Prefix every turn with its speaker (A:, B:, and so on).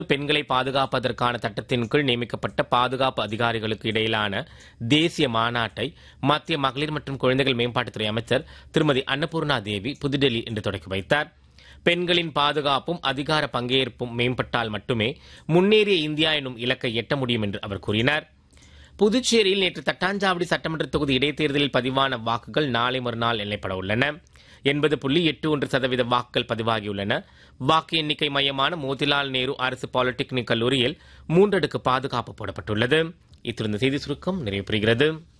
A: பெண்களை பாதுகாப்பதற்கான சட்டத்தின் கீழ் நியமிக்கப்பட்ட பாதுகாப்பு அதிகாரிகளுக்கு இடையிலான தேசிய மாநாட்டை மத்திய மகளிர் மற்றும் குழந்தைகள் மேம்பாட்டுத்துறை அமைச்சர் திருமதி அன்னபூர்ணா தேவி புதுடெல்லி இன்று தொடங்கி வைத்தார் பெண்களின் பாதுகாப்பும் அதிகார பங்கேற்பும் மேம்பட்டால் மட்டுமே முன்னேறிய இந்தியா எனும் இலக்கை எட்ட முடியும் என்று அவர் கூறினார் புதுச்சேரியில் நேற்று தட்டாஞ்சாவடி சட்டமன்ற தொகுதி இடைத்தேர்தலில் பதிவான வாக்குகள் நாளை மறுநாள் எண்ணப்பட உள்ளன எண்பது புள்ளி எட்டு ஒன்று சதவீத வாக்குகள் பதிவாகியுள்ளன வாக்கு எண்ணிக்கை மையமான மோதிலால் நேரு அரசு பாலிடெக்னிக் கல்லூரியில் மூன்றடுக்கு பாதுகாப்பு போடப்பட்டுள்ளது இத்திருந்த செய்தி சுருக்கம் நிறைவு பெறுகிறது